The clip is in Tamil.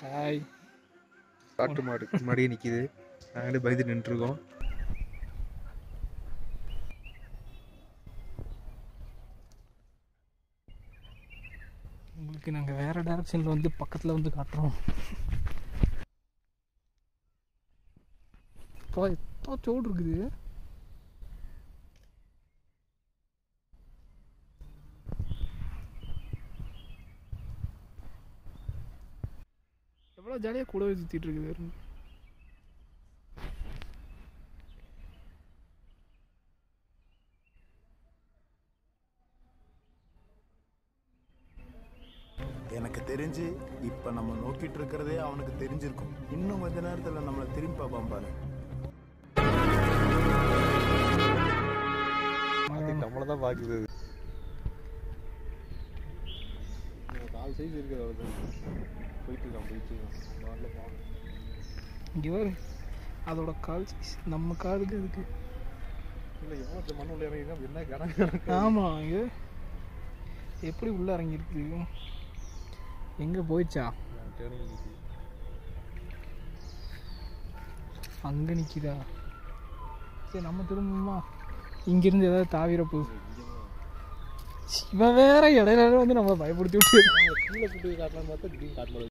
ஹாய் காட்டு மாடு முன்னாடியே நிக்குது நாங்களே பயந்து நின்றுருக்கோம் உங்களுக்கு நாங்கள் வேறு டேரக்ஷனில் வந்து பக்கத்தில் வந்து காட்டுறோம் இப்போ எத்தோ சோடு இருக்குது எவ்வளோ ஜாலியாக கூடவே சுற்றிட்டு இருக்குது எனக்கு தெரிஞ்சு இப்ப நம்ம நோக்கிட்டு இருக்கிறதே அவனுக்கு தெரிஞ்சிருக்கும் இன்னும் கொஞ்ச நேரத்துல நம்மள திரும்பி பார்ப்பான் பாரு நம்மளை தான் பார்க்குது கால் சைஸ் இருக்குது அவ்வளோ போயிட்டு இருக்கான் போயிட்டு இருக்கான் வரல போகணும் இங்கே வரு அதோட கால் size நம்ம காலுக்கு அதுக்கு இல்லை எவ்வளோ மண் உள்ள இறங்கிருக்கான் என்ன கணக்கு கணக்கு ஆமாம் இது எப்படி உள்ளே இறங்கியிருக்கு எங்கே போயிடுச்சா அங்கே நிற்கிதா சரி நம்ம திரும்பமா இங்கிருந்து ஏதாவது தாவிர போகுது இவன் வேற இடையில வந்து நம்ம பயப்படுத்தி விட்டு கீழே கூட்டு காட்டலாம் பார்த்தா திடீர்னு காட்டு மேலே